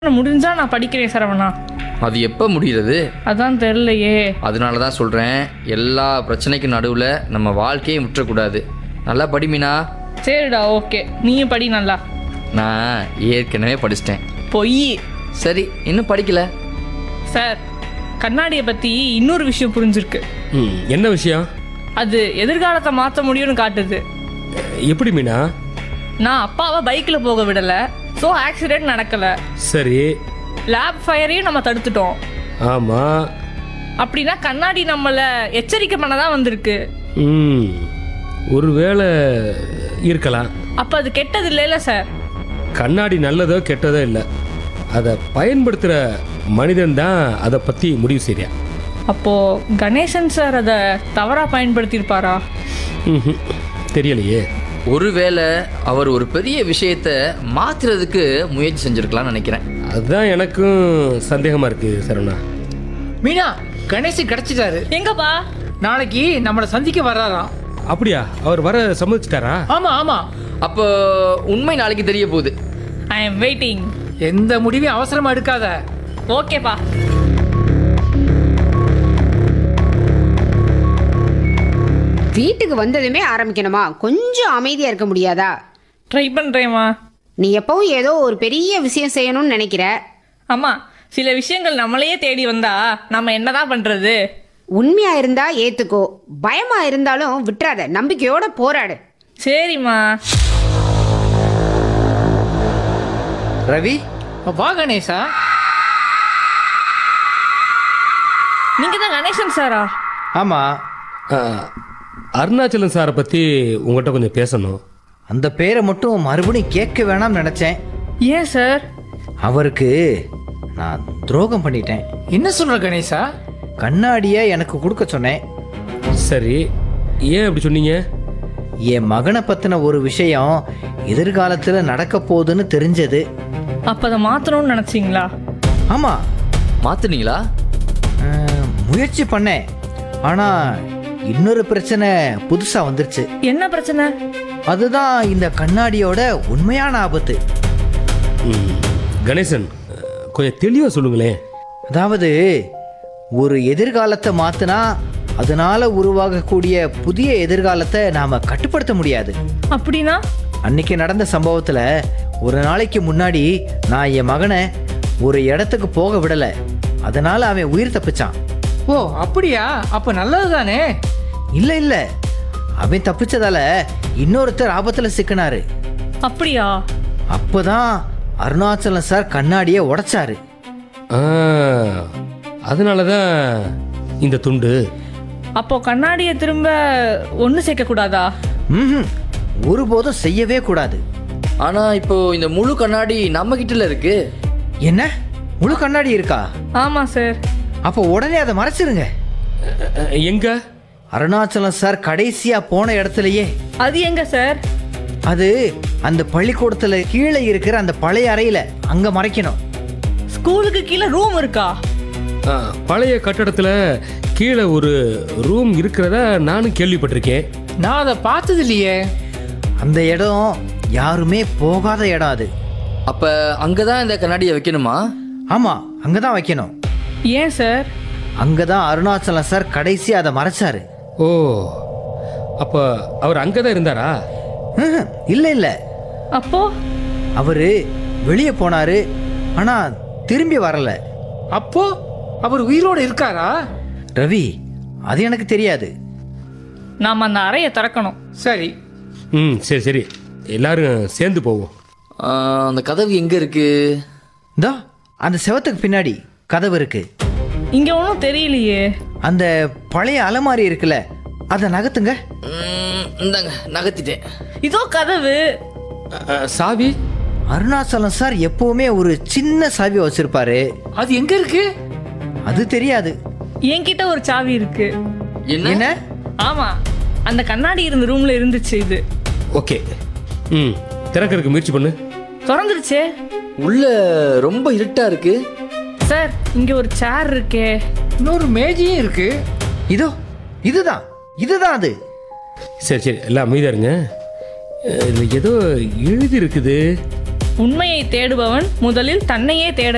முடிஞ்சா நான் படிக்கிறேன் சரவணா அது எப்போ முடிகிறது அதான் தெரிலையே அதனால தான் சொல்கிறேன் எல்லா பிரச்சனைக்கும் நடுவில் நம்ம வாழ்க்கையை முற்றக்கூடாது நல்லா படி மீனா சரிடா ஓகே நீயும் படி நல்லா நான் ஏற்கனவே படிச்சிட்டேன் பொய் சரி இன்னும் படிக்கல சார் கண்ணாடியை பற்றி இன்னொரு விஷயம் புரிஞ்சிருக்கு ம் என்ன விஷயம் அது எதிர்காலத்தை மாற்ற முடியும்னு காட்டுது எப்படி மீனா நான் அப்பாவை பைக்கில் போக விடலை ஸோ ஆக்சிடென்ட் நடக்கலை சரி லேப் ஃபயரையும் நம்ம தடுத்துட்டோம் ஆமாம் அப்படின்னா கண்ணாடி நம்மளை எச்சரிக்கை பண்ண தான் வந்திருக்கு ம் ஒருவேளை இருக்கலாம் அப்போ அது கெட்டது இல்லைல்ல சார் கண்ணாடி நல்லதோ கெட்டதோ இல்லை அதை பயன்படுத்துகிற மனிதன் தான் அதை பற்றி முடிவு செய்கிறான் அப்போது கணேசன் சார் அதை தவறாக பயன்படுத்தியிருப்பாரா ம் தெரியலையே ஒருவேளை அவர் ஒரு பெரிய விஷயத்தை மாற்றுறதுக்கு முயற்சி செஞ்சுருக்கலாம்னு நினைக்கிறேன் அதுதான் எனக்கும் சந்தேகமாக இருக்குது சரவணா மீனா கணேஷ் கிடைச்சிட்டாரு எங்கப்பா நாளைக்கு நம்மளை சந்திக்க வர்றாராம் அப்படியா அவர் வர சம்மதிச்சிட்டாரா ஆமா ஆமா அப்போ உண்மை நாளைக்கு தெரிய போகுது ஐ எம் வெயிட்டிங் எந்த முடிவையும் அவசரமா எடுக்காத ஓகேப்பா வீட்டுக்கு வந்ததுமே ஆரம்பிக்கணுமா கொஞ்சம் அமைதியா இருக்க முடியாதா ட்ரை பண்ணுறேம்மா நீ எப்பவும் ஏதோ ஒரு பெரிய விஷயம் செய்யணும்னு நினைக்கிற அம்மா சில விஷயங்கள் நம்மளையே தேடி வந்தா நம்ம என்னதான் பண்றது உண்மையா இருந்தா ஏத்துக்கோ பயமா இருந்தாலும் விட்டுறாத நம்பிக்கையோட போராடு சரிம்மா ரவி வா கணேஷா நீங்க தான் கணேசன் சாரா ஆமா ஆ, அருணாச்சலம் சாரை பற்றி உங்கள்கிட்ட கொஞ்சம் பேசணும் அந்த பேரை மட்டும் மறுபடியும் கேட்க வேணாம்னு நினைச்சேன் ஏன் சார் அவருக்கு நான் துரோகம் பண்ணிட்டேன் என்ன சொல்ற கணேஷா கண்ணாடியை எனக்கு கொடுக்க சொன்னேன் சரி ஏன் அப்படி சொன்னீங்க என் மகனை பத்தின ஒரு விஷயம் எதிர்காலத்தில் நடக்க போகுதுன்னு தெரிஞ்சது அப்ப அதை மாத்தணும்னு நினைச்சீங்களா ஆமா மாற்றுனீங்களா அஹ், முயற்சி பண்ணேன் ஆனா இன்னொரு பிரச்சனை புதுசா வந்துருச்சு என்ன பிரச்சனை அதுதான் இந்த கண்ணாடியோட உண்மையான ஆபத்து ம், கணேசன் கொஞ்சம் தெளிவாக சொல்லுங்களேன் அதாவது ஒரு எதிர்காலத்தை மாத்தினா அதனால உருவாகக்கூடிய புதிய எதிர்காலத்தை நாம கட்டுப்படுத்த முடியாது அப்படின்னா அன்னைக்கு நடந்த சம்பவத்துல ஒரு நாளைக்கு முன்னாடி நான் என் மகனை ஒரு இடத்துக்கு போக விடல அதனால அவன் உயிர் தப்பிச்சான் ஓ அப்படியா அப்ப நல்லது தானே இல்ல இல்ல அவன் தப்பிச்சதால இன்னொருத்தர் ஆபத்துல சிக்கினாரு அப்படியா அப்பதான் அருணாச்சலம் சார் கண்ணாடியை உடைச்சாரு ஆ அதனால தான் இந்த துண்டு அப்போ கண்ணாடியை திரும்ப ஒன்று சேர்க்க கூடாதா ம்ஹும். ஒருபோதும் செய்யவே கூடாது ஆனால் இப்போ இந்த முழு கண்ணாடி நம்ம கிட்டல இருக்கு என்ன முழு கண்ணாடி இருக்கா ஆமா சார் அப்போ உடனே அதை மறைச்சிருங்க அ, எங்க அருணாச்சலம் சார் கடைசியா போன இடத்துலயே அது எங்க சார் அது அந்த பள்ளிக்கூடத்துல கீழே இருக்கிற அந்த பழைய அறையில அங்க மறைக்கணும் ஸ்கூலுக்கு கீழே ரூம் இருக்கா ஆ, பழைய கட்டடத்தில் கீழே ஒரு ரூம் இருக்கிறதா நானும் கேள்விப்பட்டிருக்கேன் நான் அதை பார்த்தது இல்லையே அந்த இடம் யாருமே போகாத இடம் அது அப்போ அங்கே தான் இந்த கண்ணாடியை வைக்கணுமா ஆமா அங்கதான் வைக்கணும் ஏன் சார் அங்கதான் அருணாச்சலம் சார் கடைசி அதை மறைச்சாரு ஓ அப்போ அவர் அங்கே தான் இருந்தாரா ம்ஹும். இல்ல இல்ல அப்போ அவரு வெளியே போனாரு ஆனா திரும்பி வரல அப்போ அவர் உயிரோடு இருக்காரா ரவி அது எனக்கு தெரியாது நாம அந்த அறையை திறக்கணும் சரி ம் சரி சரி எல்லாரும் சேர்ந்து போவோம் ஆ, அந்த கதவு எங்கே இருக்கு இந்தா அந்த செவத்துக்கு பின்னாடி கதவு இருக்கு இங்க ஒன்றும் தெரியலையே அந்த பழைய அலமாரி இருக்குல்ல அதை நகர்த்துங்க ம், இந்தாங்க நகர்த்திட்டேன் இதோ கதவு அ, அ, சாவி அருணாச்சலம் சார் எப்பவுமே ஒரு சின்ன சாவி வச்சிருப்பாரு அது எங்க இருக்கு அது தெரியாது என்கிட்ட ஒரு சாவி இருக்கு என்ன என்ன ஆமா அந்த கண்ணாடி இருந்த ரூம்ல இருந்துச்சு இது ஓகே ம் திறக்கிறதுக்கு முயற்சி பண்ணு திறந்துருச்சே உள்ள ரொம்ப இருட்டா இருக்கு சார் இங்க ஒரு சேர் இருக்கே இன்னொரு மேஜையும் இருக்கு இதோ இதுதான் இதுதான் அது சரி சரி எல்லாம் அமைதியா இருங்க அஹ், இதுல ஏதோ எழுதி இருக்குது உண்மையை தேடுபவன் முதலில் தன்னையே தேட